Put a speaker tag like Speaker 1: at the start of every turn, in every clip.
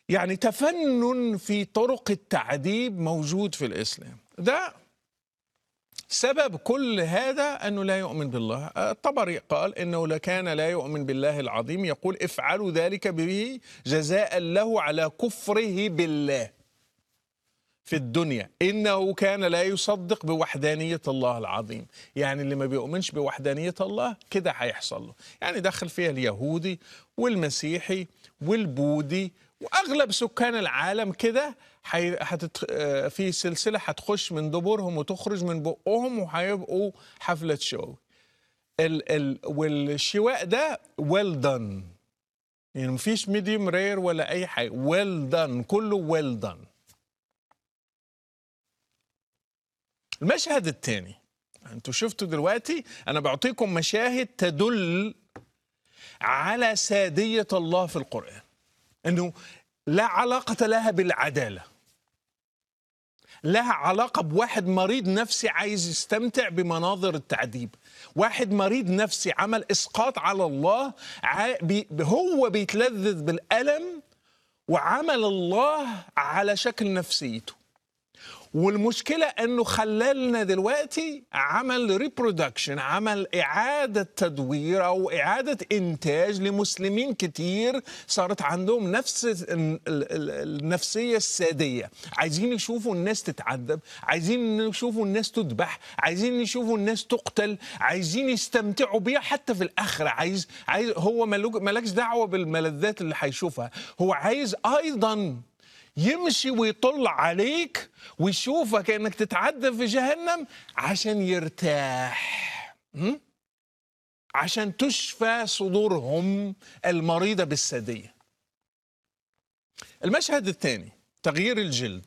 Speaker 1: يعني تفنن في طرق التعذيب موجود في الإسلام ده سبب كل هذا أنه لا يؤمن بالله الطبري قال إنه لكان لا يؤمن بالله العظيم يقول افعلوا ذلك به جزاء له على كفره بالله في الدنيا إنه كان لا يصدق بوحدانية الله العظيم يعني اللي ما بيؤمنش بوحدانية الله كده هيحصل له يعني دخل فيها اليهودي والمسيحي والبوذي واغلب سكان العالم كده حي... هتت... آه، في سلسله هتخش من دبرهم وتخرج من بقهم وهيبقوا حفله شو ال... ال... والشواء ده ويل دان يعني مفيش ميديوم رير ولا اي حاجه ويل دان كله ويل دان المشهد الثاني انتوا شفتوا دلوقتي انا بعطيكم مشاهد تدل على ساديه الله في القران انه لا علاقة لها بالعدالة لها علاقة بواحد مريض نفسي عايز يستمتع بمناظر التعذيب واحد مريض نفسي عمل إسقاط على الله ع- بي- هو بيتلذذ بالألم وعمل الله على شكل نفسيته والمشكلة انه خلالنا دلوقتي عمل ريبرودكشن عمل اعادة تدوير او اعادة انتاج لمسلمين كتير صارت عندهم نفس ال- ال- ال- النفسية السادية عايزين يشوفوا الناس تتعذب عايزين يشوفوا الناس تذبح عايزين يشوفوا الناس تقتل عايزين يستمتعوا بيها حتى في الاخرة عايز عايز هو ملوك- ملكش دعوة بالملذات اللي هيشوفها هو عايز ايضا يمشي ويطل عليك ويشوفك انك تتعذب في جهنم عشان يرتاح م? عشان تشفى صدورهم المريضة بالسادية المشهد الثاني تغيير الجلد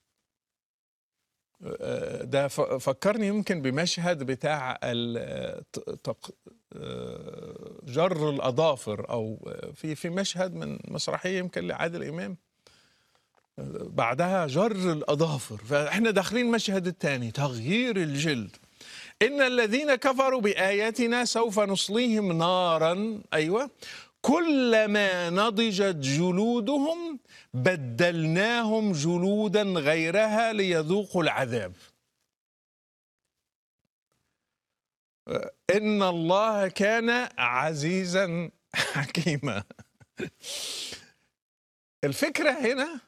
Speaker 1: آه، ده ف- فكرني يمكن بمشهد بتاع ال- ت- تق- آه، جر الأظافر أو آه، في في مشهد من مسرحية يمكن لعادل إمام بعدها جر الأظافر فإحنا داخلين المشهد الثاني تغيير الجلد إن الذين كفروا بآياتنا سوف نصليهم نارا أيوة كلما نضجت جلودهم بدلناهم جلودا غيرها ليذوقوا العذاب إن الله كان عزيزا حكيما الفكرة هنا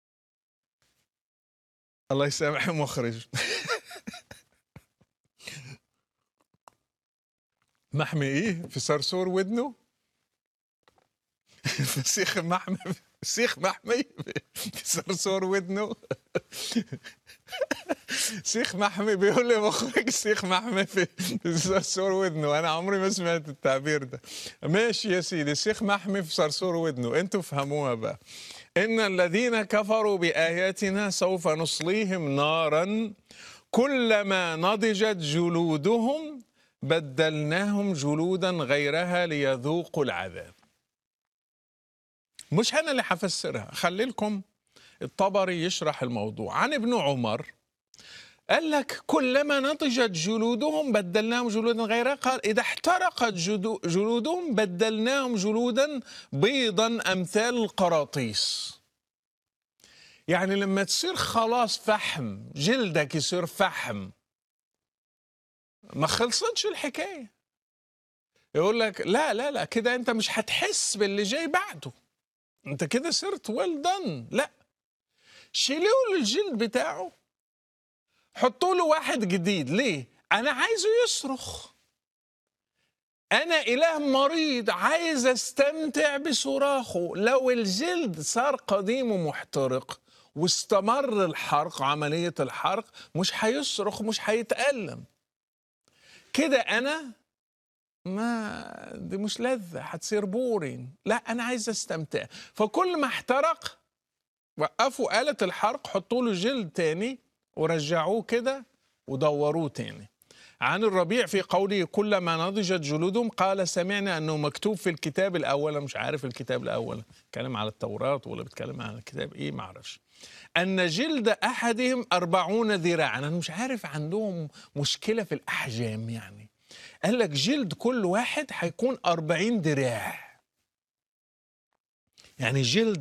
Speaker 1: الله يسامح المخرج محمي ايه في صرصور ودنه فسيخ محمي سيخ محمي في صرصور ودنه سيخ محمي بيقول لي مخرج سيخ محمي في في صرصور ودنه انا عمري ما سمعت التعبير ده ماشي يا سيدي سيخ محمي في صرصور ودنه انتوا فهموها بقى ان الذين كفروا باياتنا سوف نصليهم نارا كلما نضجت جلودهم بدلناهم جلودا غيرها ليذوقوا العذاب مش انا اللي هفسرها خلي لكم الطبري يشرح الموضوع عن ابن عمر قال لك كلما نضجت جلودهم بدلناهم جلودا غيرها قال إذا احترقت جدو- جلودهم بدلناهم جلودا بيضا أمثال القراطيس يعني لما تصير خلاص فحم جلدك يصير فحم ما خلصتش الحكاية يقول لك لا لا لا كده انت مش هتحس باللي جاي بعده انت كده صرت ويل دن لا شيلوا له الجلد بتاعه حطوا له واحد جديد ليه انا عايزه يصرخ انا اله مريض عايز استمتع بصراخه لو الجلد صار قديم ومحترق واستمر الحرق عملية الحرق مش هيصرخ مش هيتألم كده انا ما دي مش لذة هتصير بورين لا انا عايز استمتع فكل ما احترق وقفوا آلة الحرق حطوا له جلد تاني ورجعوه كده ودوروه تاني عن الربيع في قوله كلما نضجت جلودهم قال سمعنا انه مكتوب في الكتاب الاول مش عارف الكتاب الاول بيتكلم على التوراة ولا بيتكلم على الكتاب ايه ما اعرفش ان جلد احدهم أربعون ذراعا انا مش عارف عندهم مشكلة في الاحجام يعني قال لك جلد كل واحد هيكون أربعين ذراع يعني جلد